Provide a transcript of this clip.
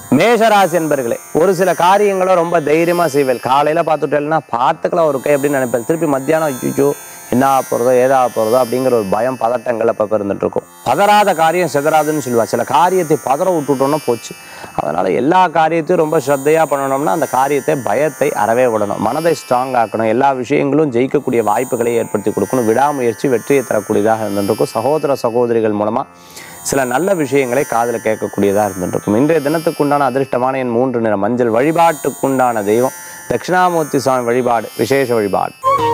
மேஷராசி என்பர்களே ஒரு சில காரியங்களை ரொம்ப தைரியமா செய்வேன் காலையில பார்த்துட்டேன்னா பார்த்துக்கலாம் ஒரு கை அப்படின்னு நினைப்பேன் திருப்பி மத்தியானம் ஐயோ என்ன ஆக போறதோ ஏதா போறதோ அப்படிங்கிற ஒரு பயம் பதட்டங்கள் அப்ப இருந்துட்டு இருக்கும் பதறாத காரியம் செதறாதுன்னு சொல்லுவா சில காரியத்தை பதற விட்டுட்டோம்னா போச்சு அதனால எல்லா காரியத்தையும் ரொம்ப ஸ்ரத்தையா பண்ணணும்னா அந்த காரியத்தை பயத்தை அறவே விடணும் மனதை ஸ்ட்ராங் ஆக்கணும் எல்லா விஷயங்களும் ஜெயிக்கக்கூடிய வாய்ப்புகளை ஏற்படுத்தி கொடுக்கணும் விடாமுயற்சி வெற்றியை தரக்கூடியதாக இருந்துருக்கும் சகோதர சகோதரிகள் மூலமா சில நல்ல விஷயங்களை காதில் கேட்கக்கூடியதாக இருந்துருக்கும் இன்றைய தினத்துக்குண்டான அதிர்ஷ்டமான என் மூன்று நிற மஞ்சள் வழிபாட்டுக்குண்டான தெய்வம் தட்சிணாமூர்த்தி சுவாமி வழிபாடு விசேஷ வழிபாடு